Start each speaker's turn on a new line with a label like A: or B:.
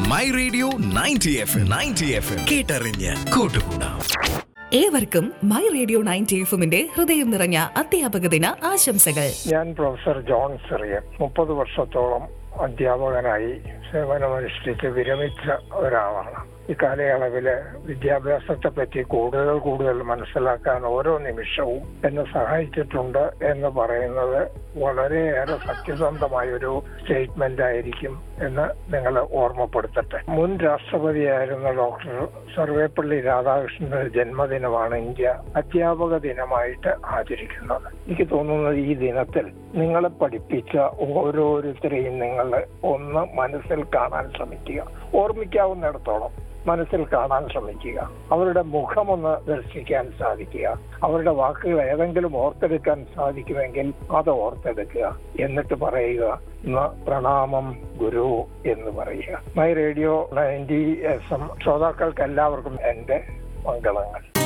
A: my radio ninety F M ninety F M കേട്ടറിഞ്ഞ് കൂട്ടുകൂടാം
B: ഏവർക്കും മൈ റേഡിയോ നയൻറ്റി എഫുമിന്റെ ഹൃദയം നിറഞ്ഞ അധ്യാപക ദിന ആശംസകൾ
C: ഞാൻ പ്രൊഫസർ ജോൺ സിറിയൻ മുപ്പത് വർഷത്തോളം അധ്യാപകനായി സേവനമനുഷ്ഠിച്ച് വിരമിച്ച ഒരാളാണ് ഈ കാലയളവില് വിദ്യാഭ്യാസത്തെ പറ്റി കൂടുതൽ കൂടുതൽ മനസ്സിലാക്കാൻ ഓരോ നിമിഷവും എന്നെ സഹായിച്ചിട്ടുണ്ട് എന്ന് പറയുന്നത് വളരെയേറെ സത്യസന്ധമായ ഒരു സ്റ്റേറ്റ്മെന്റ് ആയിരിക്കും എന്ന് നിങ്ങൾ ഓർമ്മപ്പെടുത്തട്ടെ മുൻ രാഷ്ട്രപതിയായിരുന്ന ഡോക്ടർ സർവേപ്പള്ളി രാധാകൃഷ്ണന്റെ ജന്മദിനമാണ് ഇന്ത്യ അധ്യാപക ദിനമായിട്ട് ആചരിക്കുന്നത് എനിക്ക് തോന്നുന്നത് ഈ ദിനത്തിൽ നിങ്ങളെ പഠിപ്പിച്ച ഓരോരുത്തരെയും നിങ്ങൾ ഒന്ന് മനസ്സിൽ കാണാൻ ശ്രമിക്കുക ഓർമ്മിക്കാവുന്നിടത്തോളം മനസ്സിൽ കാണാൻ ശ്രമിക്കുക അവരുടെ മുഖമൊന്ന് ദർശിക്കാൻ സാധിക്കുക അവരുടെ വാക്കുകൾ ഏതെങ്കിലും ഓർത്തെടുക്കാൻ സാധിക്കുമെങ്കിൽ അത് ഓർത്തെടുക്കുക എന്നിട്ട് പറയുക "ന പ്രണാമം ഗുരു എന്ന് പറയുക my radio ninety S M ശ്രോതാക്കൾക്ക് എല്ലാവർക്കും എന്റെ മംഗളങ്ങൾ